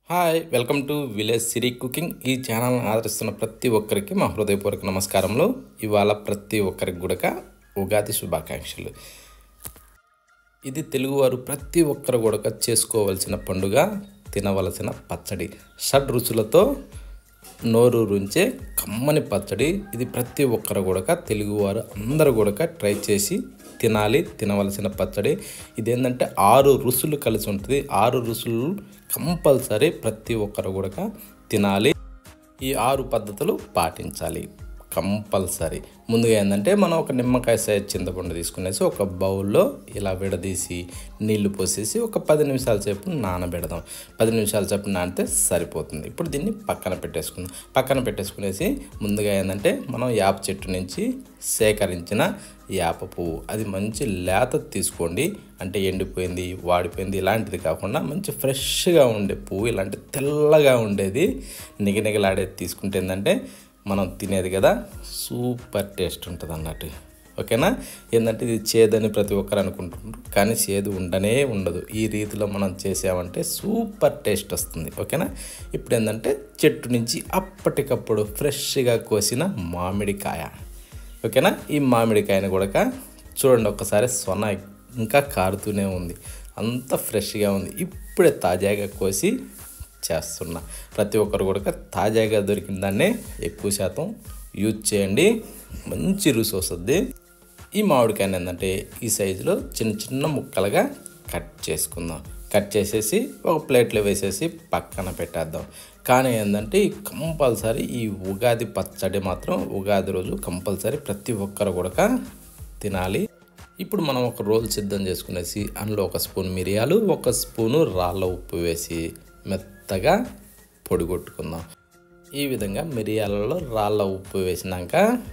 hi welcome to village Siri cooking ఈ ఛానల్ని ఆదరిస్తున్న ప్రతి ఒక్కరికి మా హృదయపూర్వక నమస్కారములు ఇవాళ ప్రతి ఒక్కరికి కూడా ఉగాది శుభాకాంక్షలు ఇది తెలుగువారు ప్రతి ఒక్కరు కూడా చేసుకోవలసిన పండుగ తినవలసిన పచ్చడి షడ్ రుచులతో నోరు రుంచే కమ్మని పచ్చడి ఇది ప్రతి ఒక్కరు కూడా తెలుగువారు అందరూ కూడా ట్రై చేసి తినాలి తినవలసిన పచ్చడి ఇదేంటంటే ఆరు రుసులు కలిసి ఉంటుంది ఆరు రుసులు కంపల్సరీ ప్రతి ఒక్కరు కూడా తినాలి ఈ ఆరు పద్ధతులు పాటించాలి కంపల్సరీ ముందుగా ఏంటంటే మనం ఒక నిమ్మకాయ సైజ్ చింతపండు తీసుకునేసి ఒక బౌల్లో ఇలా విడదీసి నీళ్లు పోసేసి ఒక పది నిమిషాల సేపు నానబెడదాం పది నిమిషాల సేపు నానితే సరిపోతుంది ఇప్పుడు దీన్ని పక్కన పెట్టేసుకుందాం పక్కన పెట్టేసుకునేసి ముందుగా ఏంటంటే మనం యాప చెట్టు నుంచి సేకరించిన యాప పువ్వు అది మంచి లేత తీసుకోండి అంటే ఎండిపోయింది వాడిపోయింది ఇలాంటిది కాకుండా మంచి ఫ్రెష్గా ఉండే పువ్వు ఇలాంటి తెల్లగా ఉండేది నిగనిగలాడేది తీసుకుంటే ఏంటంటే మనం తినేది కదా సూపర్ టేస్ట్ ఉంటుంది అన్నట్టు ఓకేనా ఏంటంటే ఇది చేదని ప్రతి ఒక్కరు అనుకుంటుంటారు కానీ చేదు ఉండనే ఉండదు ఈ రీతిలో మనం చేసామంటే సూపర్ టేస్ట్ వస్తుంది ఓకేనా ఇప్పుడు ఏంటంటే చెట్టు నుంచి అప్పటికప్పుడు ఫ్రెష్గా కోసిన మామిడికాయ ఓకేనా ఈ మామిడికాయని కూడా చూడండి ఒక్కసారి సొన ఇంకా కారుతూనే ఉంది అంత ఫ్రెష్గా ఉంది ఇప్పుడే తాజాగా కోసి చేస్తున్నా ప్రతి ఒక్కరు కూడా తాజాగా దొరికిన దాన్నే ఎక్కువ శాతం యూజ్ చేయండి మంచి రుచి వస్తుంది ఈ మామిడికాయని ఏంటంటే ఈ సైజులో చిన్న చిన్న ముక్కలుగా కట్ చేసుకుందాం కట్ చేసేసి ఒక ప్లేట్లో వేసేసి పక్కన పెట్టేద్దాం కానీ ఏంటంటే ఈ కంపల్సరీ ఈ ఉగాది పచ్చడి మాత్రం ఉగాది రోజు కంపల్సరీ ప్రతి ఒక్కరు కూడా తినాలి ఇప్పుడు మనం ఒక రోల్ సిద్ధం చేసుకునేసి అందులో ఒక స్పూన్ మిరియాలు ఒక స్పూను రాళ్ళ ఉప్పు వేసి మెత్తగా పొడి కొట్టుకుందాం ఈ విధంగా మిరియాలలో రాళ్ళ ఉప్పు వేసినాక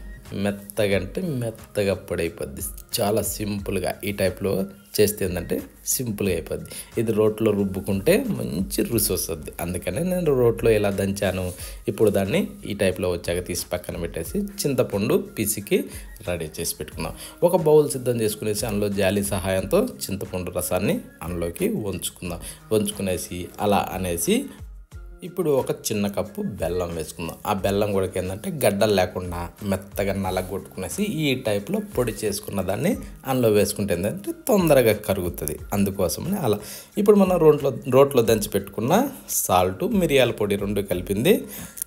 మెత్తగా అంటే మెత్తగా పొడి అయిపోద్ది చాలా సింపుల్గా ఈ టైప్లో చేస్తే ఏంటంటే సింపుల్గా అయిపోద్ది ఇది రోట్లో రుబ్బుకుంటే మంచి రుచి వస్తుంది అందుకనే నేను రోట్లో ఎలా దంచాను ఇప్పుడు దాన్ని ఈ టైప్లో వచ్చాక తీసి పక్కన పెట్టేసి చింతపండు పిసికి రెడీ చేసి పెట్టుకుందాం ఒక బౌల్ సిద్ధం చేసుకునేసి అందులో జాలి సహాయంతో చింతపండు రసాన్ని అందులోకి వంచుకుందాం వంచుకునేసి అలా అనేసి ఇప్పుడు ఒక చిన్న కప్పు బెల్లం వేసుకుందాం ఆ బెల్లం కూడా ఏంటంటే గడ్డలు లేకుండా మెత్తగా నలగొట్టుకునేసి ఈ టైప్లో పొడి చేసుకున్న దాన్ని అందులో వేసుకుంటే ఏంటంటే తొందరగా కరుగుతుంది అందుకోసమని అలా ఇప్పుడు మనం రోట్లో రోట్లో దంచి పెట్టుకున్న సాల్ట్ మిరియాల పొడి రెండు కలిపింది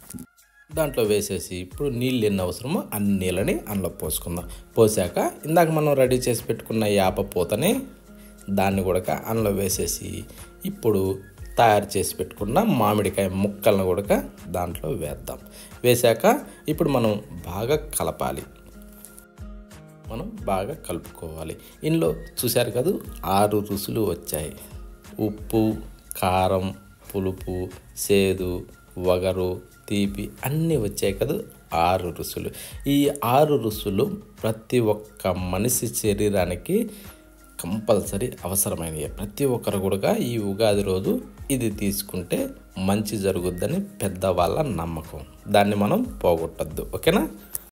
దాంట్లో వేసేసి ఇప్పుడు నీళ్ళు ఎన్ని అవసరమో అన్ని నీళ్ళని అందులో పోసుకుందాం పోసాక ఇందాక మనం రెడీ చేసి పెట్టుకున్న యాప పూతని దాన్ని కూడా అందులో వేసేసి ఇప్పుడు తయారు చేసి పెట్టుకున్న మామిడికాయ ముక్కలను కూడా దాంట్లో వేద్దాం వేశాక ఇప్పుడు మనం బాగా కలపాలి మనం బాగా కలుపుకోవాలి ఇందులో చూశారు కదా ఆరు రుసులు వచ్చాయి ఉప్పు కారం పులుపు సేదు వగరు తీపి అన్నీ వచ్చాయి కదా ఆరు రుసులు ఈ ఆరు రుసులు ప్రతి ఒక్క మనిషి శరీరానికి కంపల్సరీ అవసరమైనవి ప్రతి ఒక్కరు కూడా ఈ ఉగాది రోజు ఇది తీసుకుంటే మంచి జరుగుద్దని పెద్దవాళ్ళ నమ్మకం దాన్ని మనం పోగొట్టద్దు ఓకేనా